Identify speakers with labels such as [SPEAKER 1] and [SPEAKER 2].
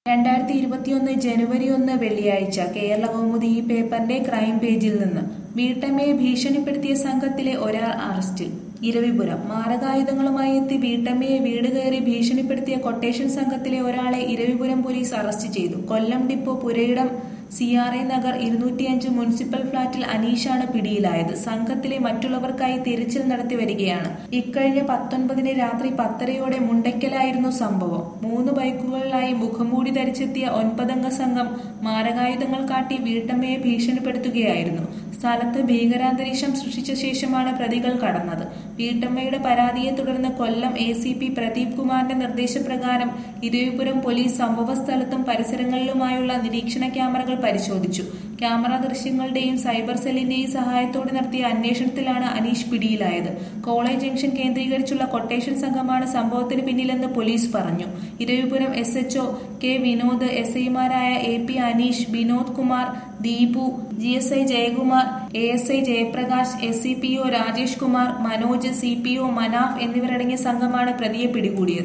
[SPEAKER 1] രണ്ടായിരത്തി ഇരുപത്തിയൊന്ന് ജനുവരി ഒന്ന് വെള്ളിയാഴ്ച കേരള കൗമുദി ഈ പേപ്പറിന്റെ ക്രൈം പേജിൽ നിന്ന് വീട്ടമ്മയെ ഭീഷണിപ്പെടുത്തിയ സംഘത്തിലെ ഒരാൾ അറസ്റ്റിൽ ഇരവിപുരം മാരകായുധങ്ങളുമായി എത്തി വീട്ടമ്മയെ വീട് കയറി ഭീഷണിപ്പെടുത്തിയ കൊട്ടേഷൻ സംഘത്തിലെ ഒരാളെ ഇരവിപുരം പോലീസ് അറസ്റ്റ് ചെയ്തു കൊല്ലം ഡിപ്പോ പുരയിടം സി ആർ എ നഗർ ഇരുന്നൂറ്റിയഞ്ച് മുനിസിപ്പൽ ഫ്ളാറ്റിൽ അനീഷാണ് പിടിയിലായത് സംഘത്തിലെ മറ്റുള്ളവർക്കായി തിരച്ചിൽ നടത്തി വരികയാണ് ഇക്കഴിഞ്ഞ പത്തൊൻപതിന് രാത്രി പത്തരയോടെ മുണ്ടയ്ക്കലായിരുന്നു സംഭവം മൂന്ന് ബൈക്കുകളിലായി മുഖംമൂടി ധരിച്ചെത്തിയ ഒൻപതംഗ സംഘം മാരകായുധങ്ങൾ കാട്ടി വീട്ടമ്മയെ ഭീഷണിപ്പെടുത്തുകയായിരുന്നു സ്ഥലത്ത് ഭീകരാന്തരീക്ഷം സൃഷ്ടിച്ച ശേഷമാണ് പ്രതികൾ കടന്നത് വീട്ടമ്മയുടെ പരാതിയെ തുടർന്ന് Kollam A C P Pradeep കുമാറിന്റെ നിർദ്ദേശപ്രകാരം ഇരവിപുരം പോലീസ് സംഭവസ്ഥലത്തും പരിസരങ്ങളിലുമായുള്ള നിരീക്ഷണ ക്യാമറകൾ പരിശോധിച്ചു ക്യാമറ ദൃശ്യങ്ങളുടെയും സൈബർ സെല്ലിന്റെയും സഹായത്തോടെ നടത്തിയ അന്വേഷണത്തിലാണ് അനീഷ് പിടിയിലായത് കോളേജ് ജംഗ്ഷൻ കേന്ദ്രീകരിച്ചുള്ള കൊട്ടേഷൻ സംഘമാണ് സംഭവത്തിന് പിന്നിലെന്ന് പോലീസ് പറഞ്ഞു Iravipuram S H O K Vinod S ഐമാരായ A P Aneesh Vinod Kumar Deepu G S I Jayakumar A S I Jayaprakash S C P O Rajesh Kumar Manoj C P O Manaf എന്നിവരടങ്ങിയ സംഘമാണ് പ്രതിയെ പിടികൂടിയത്